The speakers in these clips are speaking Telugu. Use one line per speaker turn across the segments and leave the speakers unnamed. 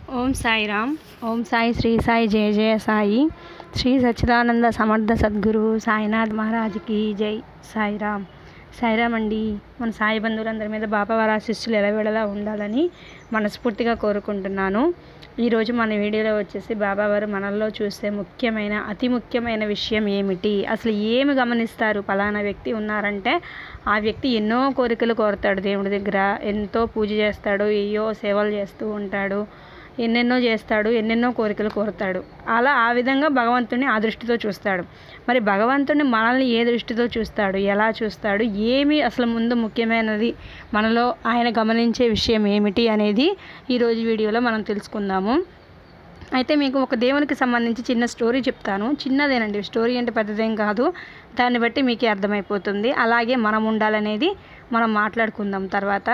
ఓం సాయిరామ్ ఓం సాయి శ్రీ సాయి జయ జయ సాయి శ్రీ సచ్చిదానంద సమర్థ సద్గురు సాయినాథ్ మహారాజ్కి జై సాయిరామ్ సాయిరామ్ అండి మన సాయి బంధువులందరి మీద బాబావారి ఆశీస్సులు ఎలవేళలా ఉండాలని మనస్ఫూర్తిగా కోరుకుంటున్నాను ఈరోజు మన వీడియోలో వచ్చేసి బాబావారు మనల్లో చూస్తే ముఖ్యమైన అతి ముఖ్యమైన విషయం ఏమిటి అసలు ఏమి గమనిస్తారు పలానా వ్యక్తి ఉన్నారంటే ఆ వ్యక్తి ఎన్నో కోరికలు కోరుతాడు దేవుడి దగ్గర ఎంతో పూజ చేస్తాడు ఏయో సేవలు చేస్తూ ఉంటాడు ఎన్నెన్నో చేస్తాడు ఎన్నెన్నో కోరికలు కోరుతాడు అలా ఆ విధంగా భగవంతుని ఆ దృష్టితో చూస్తాడు మరి భగవంతుని మనల్ని ఏ దృష్టితో చూస్తాడు ఎలా చూస్తాడు ఏమి అసలు ముందు ముఖ్యమైనది మనలో ఆయన గమనించే విషయం ఏమిటి అనేది ఈరోజు వీడియోలో మనం తెలుసుకుందాము అయితే మీకు ఒక దేవునికి సంబంధించి చిన్న స్టోరీ చెప్తాను చిన్నదేనండి స్టోరీ అంటే పెద్దదేం కాదు దాన్ని బట్టి మీకు అర్థమైపోతుంది అలాగే మనం ఉండాలనేది మనం మాట్లాడుకుందాం తర్వాత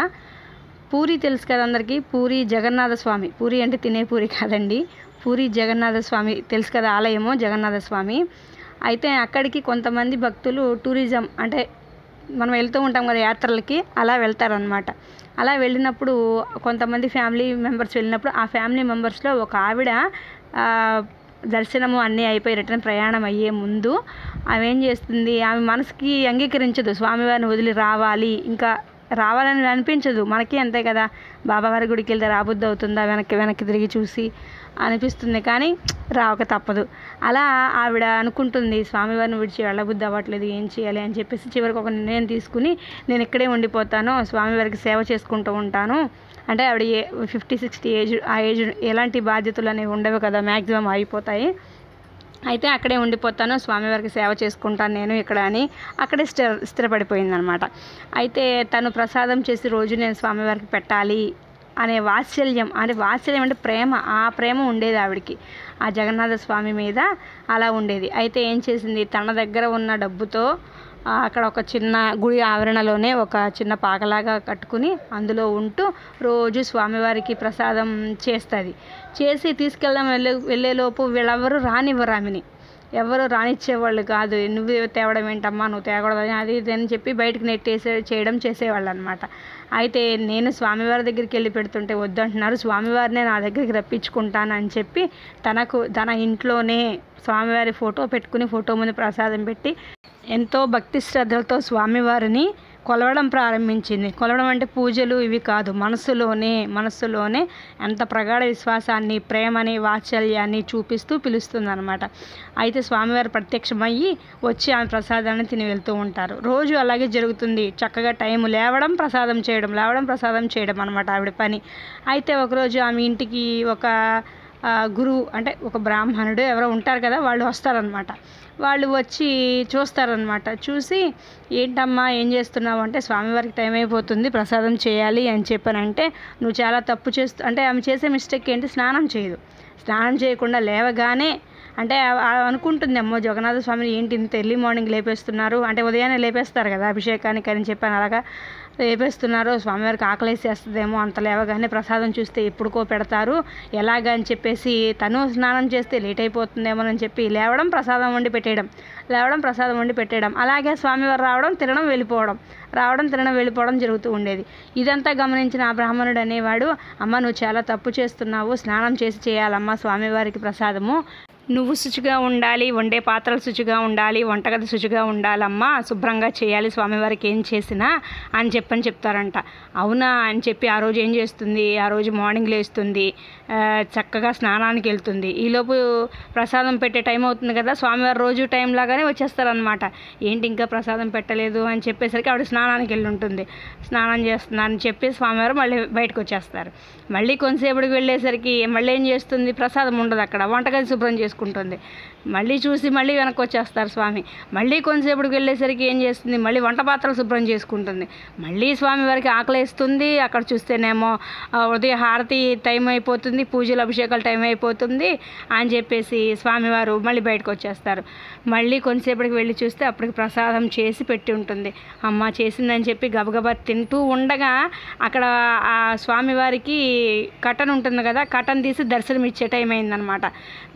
పూరి తెలుసు కదా అందరికీ పూరి జగన్నాథ స్వామి పూరి అంటే తినే పూరి కాదండి పూరి జగన్నాథ స్వామి తెలుసు కదా ఆలయము జగన్నాథ స్వామి అయితే అక్కడికి కొంతమంది భక్తులు టూరిజం అంటే మనం వెళ్తూ ఉంటాం కదా యాత్రలకి అలా వెళ్తారనమాట అలా వెళ్ళినప్పుడు కొంతమంది ఫ్యామిలీ మెంబర్స్ వెళ్ళినప్పుడు ఆ ఫ్యామిలీ మెంబర్స్లో ఒక ఆవిడ ఆ, దర్శనము అన్నీ అయిపోయి రిటర్న్ ప్రయాణం అయ్యే ముందు ఆమె ఏం చేస్తుంది ఆమె మనసుకి అంగీకరించదు స్వామివారిని వదిలి రావాలి ఇంకా రావాలని అనిపించదు మనకి అంతే కదా బాబావారి గుడికి వెళ్తే రాబుద్ది అవుతుందా వెనక్కి వెనక్కి తిరిగి చూసి అనిపిస్తుంది కానీ రావక తప్పదు అలా ఆవిడ అనుకుంటుంది స్వామివారిని విడిచి వెళ్ళబుద్ధి అవ్వట్లేదు ఏం చేయాలి అని చెప్పేసి చివరికి ఒక నిర్ణయం తీసుకుని నేను ఇక్కడే ఉండిపోతాను స్వామివారికి సేవ చేసుకుంటూ ఉంటాను అంటే ఆవిడ ఏ ఫిఫ్టీ సిక్స్టీ ఏజ్ ఆ ఏజ్ ఎలాంటి బాధ్యతలు అనేవి ఉండవు కదా మ్యాక్సిమం అయిపోతాయి అయితే అక్కడే ఉండిపోతాను స్వామివారికి సేవ చేసుకుంటాను నేను ఇక్కడ అని అక్కడే స్థిర స్థిరపడిపోయిందనమాట అయితే తను ప్రసాదం చేసి రోజు నేను స్వామివారికి పెట్టాలి అనే వాత్సల్యం అంటే వాత్సల్యం అంటే ప్రేమ ఆ ప్రేమ ఉండేది ఆవిడకి ఆ జగన్నాథ స్వామి మీద అలా ఉండేది అయితే ఏం చేసింది తన దగ్గర ఉన్న డబ్బుతో ఆ, అక్కడ ఒక చిన్న గుడి ఆవరణలోనే ఒక చిన్న పాకలాగా కట్టుకుని అందులో ఉంటూ రోజు స్వామివారికి ప్రసాదం చేస్తుంది చేసి తీసుకెళ్దాం వెళ్ళే వెళ్ళేలోపు వీళ్ళెవరు రానివ్వరు ఆమెని ఎవరు రానిచ్చేవాళ్ళు కాదు నువ్వు తేవడం ఏంటమ్మా నువ్వు తేకూడదని అది ఇది అని చెప్పి బయటకు నెట్టేసే చేయడం చేసేవాళ్ళు అనమాట అయితే నేను స్వామివారి దగ్గరికి వెళ్ళి పెడుతుంటే వద్దంటున్నారు స్వామివారినే నా దగ్గరికి రప్పించుకుంటాను అని చెప్పి తనకు తన ఇంట్లోనే స్వామివారి ఫోటో పెట్టుకుని ఫోటో ముందు ప్రసాదం పెట్టి ఎంతో భక్తి శ్రద్ధలతో స్వామివారిని కొలవడం ప్రారంభించింది కొలవడం అంటే పూజలు ఇవి కాదు మనసులోనే మనస్సులోనే ఎంత ప్రగాఢ విశ్వాసాన్ని ప్రేమని వాత్సల్యాన్ని చూపిస్తూ పిలుస్తుందన్నమాట అయితే స్వామివారు ప్రత్యక్షమయ్యి వచ్చి ఆమె ప్రసాదాన్ని తిని వెళ్తూ ఉంటారు రోజు అలాగే జరుగుతుంది చక్కగా టైం లేవడం ప్రసాదం చేయడం లేవడం ప్రసాదం చేయడం అనమాట ఆవిడ పని అయితే ఒకరోజు ఆమె ఇంటికి ఒక ఆ, గురువు అంటే ఒక బ్రాహ్మణుడు ఎవరో ఉంటారు కదా వాళ్ళు వస్తారనమాట వాళ్ళు వచ్చి చూస్తారనమాట చూసి ఏంటమ్మా ఏం చేస్తున్నావు అంటే స్వామివారికి టైం అయిపోతుంది ప్రసాదం చేయాలి అని చెప్పానంటే నువ్వు చాలా తప్పు చేస్తూ అంటే ఆమె చేసే మిస్టేక్ ఏంటి స్నానం చేయదు స్నానం చేయకుండా లేవగానే అంటే ఆ- ఆ అనుకుంటుంది అమ్మో జగన్నాథ స్వామిని ఏంటి ఇంత ఎర్లీ మార్నింగ్ లేపేస్తున్నారు అంటే ఉదయాన్నే లేపేస్తారు కదా అభిషేకానికి అని చెప్పాను అలాగా లేపేస్తున్నారు స్వామివారికి ఆకలేసేస్తుందేమో అంత లేవగానే ప్రసాదం చూస్తే ఎప్పుడుకో పెడతారు ఎలాగ అని చెప్పేసి తను స్నానం చేస్తే లేట్ అయిపోతుందేమో అని చెప్పి లేవడం ప్రసాదం వండి పెట్టేయడం లేవడం ప్రసాదం వండి పెట్టేయడం అలాగే స్వామివారు రావడం తినడం వెళ్ళిపోవడం రావడం తినడం వెళ్ళిపోవడం జరుగుతూ ఉండేది ఇదంతా గమనించిన ఆ బ్రాహ్మణుడు అనేవాడు అమ్మ నువ్వు చాలా తప్పు చేస్తున్నావు స్నానం చేసి చేయాలమ్మా స్వామివారికి ప్రసాదము నువ్వు శుచిగా ఉండాలి వండే పాత్రలు శుచిగా ఉండాలి వంటగది శుచిగా ఉండాలమ్మా శుభ్రంగా చేయాలి స్వామివారికి ఏం చేసినా అని చెప్పని చెప్తారంట అవునా అని చెప్పి ఆ రోజు ఏం చేస్తుంది ఆ రోజు మార్నింగ్ లేస్తుంది ఆ, చక్కగా స్నానానికి వెళ్తుంది ఈలోపు ప్రసాదం పెట్టే టైం అవుతుంది కదా స్వామివారు రోజు టైం లాగానే వచ్చేస్తారనమాట ఏంటి ఇంకా ప్రసాదం పెట్టలేదు అని చెప్పేసరికి ఆవిడ స్నానానికి వెళ్ళి ఉంటుంది స్నానం చేస్తున్నారని చెప్పి స్వామివారు మళ్ళీ బయటకు వచ్చేస్తారు మళ్ళీ కొంతసేపటికి వెళ్ళేసరికి మళ్ళీ ఏం చేస్తుంది ప్రసాదం ఉండదు అక్కడ వంటగది శుభ్రం చేసుకుంటుంది మళ్ళీ చూసి మళ్ళీ వెనక్కి వచ్చేస్తారు స్వామి మళ్ళీ కొంతసేపటికి వెళ్ళేసరికి ఏం చేస్తుంది మళ్ళీ వంట పాత్రలు శుభ్రం చేసుకుంటుంది మళ్ళీ స్వామి వారికి ఆకలేస్తుంది అక్కడ చూస్తేనేమో ఆ, ఉదయ హారతి టైం అయిపోతుంది పూజలు అభిషేకాలు టైం అయిపోతుంది అని చెప్పేసి స్వామివారు మళ్ళీ బయటకు వచ్చేస్తారు మళ్ళీ కొంతసేపటికి వెళ్ళి చూస్తే అప్పటికి ప్రసాదం చేసి పెట్టి ఉంటుంది అమ్మ చేసిందని చెప్పి గబగబా తింటూ ఉండగా అక్కడ ఆ స్వామివారికి కటన్ ఉంటుంది కదా కటన్ తీసి దర్శనం ఇచ్చే టైం అయిందనమాట దర్శనం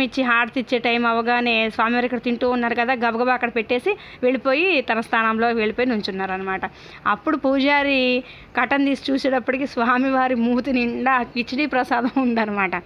ఇచ్చి హారతి ఇచ్చే టైం అవగానే స్వామివారు ఇక్కడ తింటూ ఉన్నారు కదా గబగబా అక్కడ పెట్టేసి వెళ్ళిపోయి తన స్థానంలో వెళ్ళిపోయి నుంచున్నారు అనమాట అప్పుడు పూజారి కటన్ తీసి చూసేటప్పటికి స్వామివారి మూతి నిండా కిచిడి ప్రసాదం ఉందన్నమాట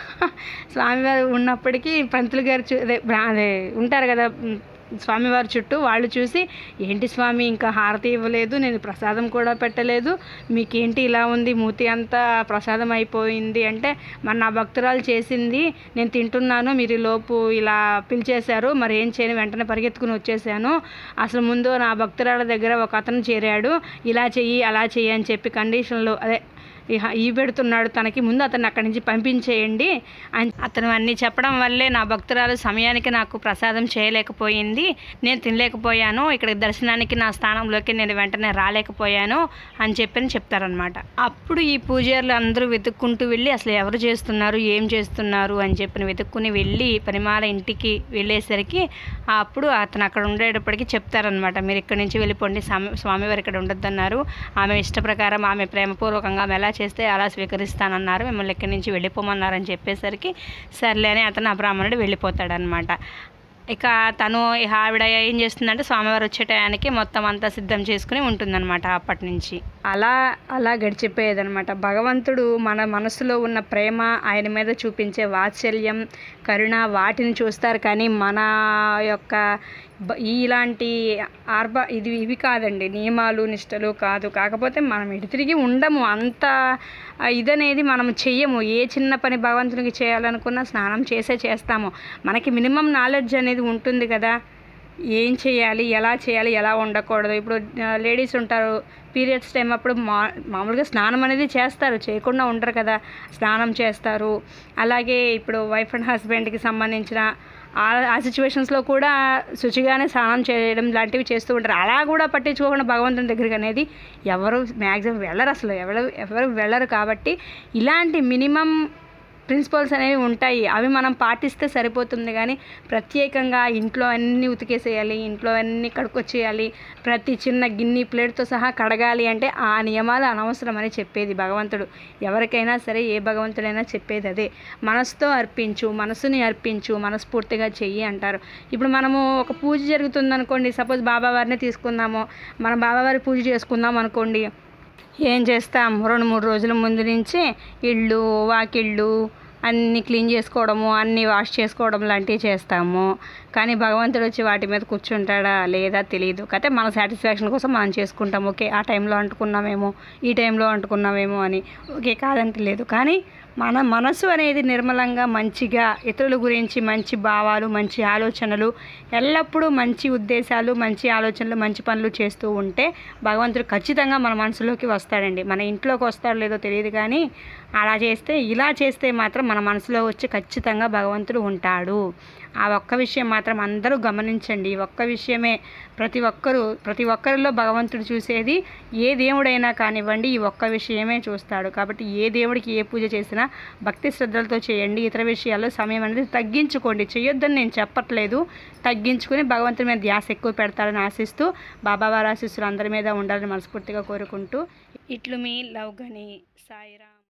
స్వామివారు ఉన్నప్పటికీ పంతులు గారు చూ అదే బ్రా- అదే ఉంటారు కదా ఉమ్, స్వామివారి చుట్టూ వాళ్ళు చూసి ఏంటి స్వామి ఇంకా హారతి ఇవ్వలేదు నేను ప్రసాదం కూడా పెట్టలేదు మీకేంటి ఇలా ఉంది మూతి అంతా ప్రసాదం అయిపోయింది అంటే మరి నా భక్తురాలు చేసింది నేను తింటున్నాను మీరు ఈ లోపు ఇలా పిలిచేశారు మరి ఏం చేయను వెంటనే పరిగెత్తుకుని వచ్చేసాను అసలు ముందు నా భక్తురాల దగ్గర ఒక అతను చేరాడు ఇలా చెయ్యి అలా చెయ్యి అని చెప్పి కండిషన్లో అదే ఇహ ఈ పెడుతున్నాడు తనకి ముందు అతన్ని అక్కడి నుంచి పంపించేయండి అని అతను అన్నీ చెప్పడం వల్లే నా భక్తురాలు సమయానికి నాకు ప్రసాదం చేయలేకపోయింది నేను తినలేకపోయాను ఇక్కడ దర్శనానికి నా స్థానంలోకి నేను వెంటనే రాలేకపోయాను అని చెప్పని చెప్తారనమాట అప్పుడు ఈ పూజారులు అందరూ వెతుక్కుంటూ వెళ్ళి అసలు ఎవరు చేస్తున్నారు ఏం చేస్తున్నారు అని చెప్పి వెతుక్కుని వెళ్ళి పరిమాల ఇంటికి వెళ్ళేసరికి అప్పుడు అతను అక్కడ ఉండేటప్పటికి చెప్తారనమాట మీరు ఇక్కడి నుంచి వెళ్ళిపోండి స్వామి స్వామివారు ఇక్కడ ఉండొద్దన్నారు ఆమె ఇష్ట ప్రకారం ఆమె ప్రేమపూర్వకంగా ఆమె ఎలా చేస్తే అలా స్వీకరిస్తానన్నారు మిమ్మల్ని ఇక్కడి నుంచి వెళ్ళిపోమన్నారని చెప్పేసరికి సర్లే అని అతను ఆ బ్రాహ్మణుడు వెళ్ళిపోతాడనమాట ఇక తను ఈ ఆవిడ ఏం చేస్తుందంటే స్వామివారు వచ్చే టయానికి మొత్తం అంతా సిద్ధం చేసుకుని ఉంటుందన్నమాట అప్పటి నుంచి అలా అలా గడిచిపోయేదన్నమాట భగవంతుడు మన మనసులో ఉన్న ప్రేమ ఆయన మీద చూపించే వాత్సల్యం కరుణ వాటిని చూస్తారు కానీ మన యొక్క బ- ఇలాంటి ఆర్భ ఇది ఇవి కాదండి నియమాలు నిష్టలు కాదు కాకపోతే మనం ఎటు తిరిగి ఉండము అంత ఆ, ఇదనేది మనం చెయ్యము ఏ చిన్న పని భగవంతునికి చేయాలనుకున్నా స్నానం చేసే చేస్తాము మనకి మినిమం నాలెడ్జ్ అనేది ఉంటుంది కదా ఏం చేయాలి ఎలా చేయాలి ఎలా ఉండకూడదు ఇప్పుడు లేడీస్ ఉంటారు పీరియడ్స్ టైం అప్పుడు మా మామూలుగా స్నానం అనేది చేస్తారు చేయకుండా ఉండరు కదా స్నానం చేస్తారు అలాగే ఇప్పుడు వైఫ్ అండ్ హస్బెండ్కి సంబంధించిన ఆ ఆ సిచ్యువేషన్స్లో కూడా శుచిగానే స్నానం చేయడం లాంటివి చేస్తూ ఉంటారు అలా కూడా పట్టించుకోకుండా భగవంతుని దగ్గరికి అనేది ఎవరు మ్యాక్సిమం వెళ్ళరు అసలు ఎవరు ఎవరు వెళ్ళరు కాబట్టి ఇలాంటి మినిమం ప్రిన్సిపల్స్ అనేవి ఉంటాయి అవి మనం పాటిస్తే సరిపోతుంది కానీ ప్రత్యేకంగా ఇంట్లో అన్నీ ఉతికేసేయాలి ఇంట్లో అన్నీ కడుక్కొచ్చేయాలి ప్రతి చిన్న గిన్నె ప్లేట్తో సహా కడగాలి అంటే ఆ నియమాలు అనవసరం అని చెప్పేది భగవంతుడు ఎవరికైనా సరే ఏ భగవంతుడైనా చెప్పేది అదే మనసుతో అర్పించు మనసుని అర్పించు మనస్ఫూర్తిగా చెయ్యి అంటారు ఇప్పుడు మనము ఒక పూజ జరుగుతుంది అనుకోండి సపోజ్ బాబావారిని తీసుకుందాము మనం బాబావారి పూజ చేసుకుందాం అనుకోండి ఏం చేస్తాం రెండు మూడు రోజుల ముందు నుంచి ఇళ్ళు వాకిళ్ళు అన్నీ క్లీన్ చేసుకోవడము అన్నీ వాష్ చేసుకోవడం లాంటివి చేస్తాము కానీ భగవంతుడు వచ్చి వాటి మీద కూర్చుంటాడా లేదా తెలియదు అయితే మన సాటిస్ఫాక్షన్ కోసం మనం చేసుకుంటాం ఓకే ఆ టైంలో అంటుకున్నామేమో ఈ టైంలో అంటుకున్నామేమో అని ఓకే కాదంటే లేదు కానీ మన మనసు అనేది నిర్మలంగా మంచిగా ఇతరుల గురించి మంచి భావాలు మంచి ఆలోచనలు ఎల్లప్పుడూ మంచి ఉద్దేశాలు మంచి ఆలోచనలు మంచి పనులు చేస్తూ ఉంటే భగవంతుడు ఖచ్చితంగా మన మనసులోకి వస్తాడండి మన ఇంట్లోకి వస్తాడో లేదో తెలియదు కానీ అలా చేస్తే ఇలా చేస్తే మాత్రం మన మనసులో వచ్చి ఖచ్చితంగా భగవంతుడు ఉంటాడు ఆ ఒక్క విషయం మాత్రం అందరూ గమనించండి ఈ ఒక్క విషయమే ప్రతి ఒక్కరూ ప్రతి ఒక్కరిలో భగవంతుడు చూసేది ఏ దేవుడైనా కానివ్వండి ఈ ఒక్క విషయమే చూస్తాడు కాబట్టి ఏ దేవుడికి ఏ పూజ చేసినా భక్తి శ్రద్ధలతో చేయండి ఇతర విషయాల్లో సమయం అనేది తగ్గించుకోండి చేయొద్దని నేను చెప్పట్లేదు తగ్గించుకుని భగవంతుడి మీద ధ్యాస ఎక్కువ పెడతారని ఆశిస్తూ బాబావారి ఆశీస్సులు అందరి మీద ఉండాలని మనస్ఫూర్తిగా కోరుకుంటూ ఇట్లు మీ లవ్ గని సాయిరామ్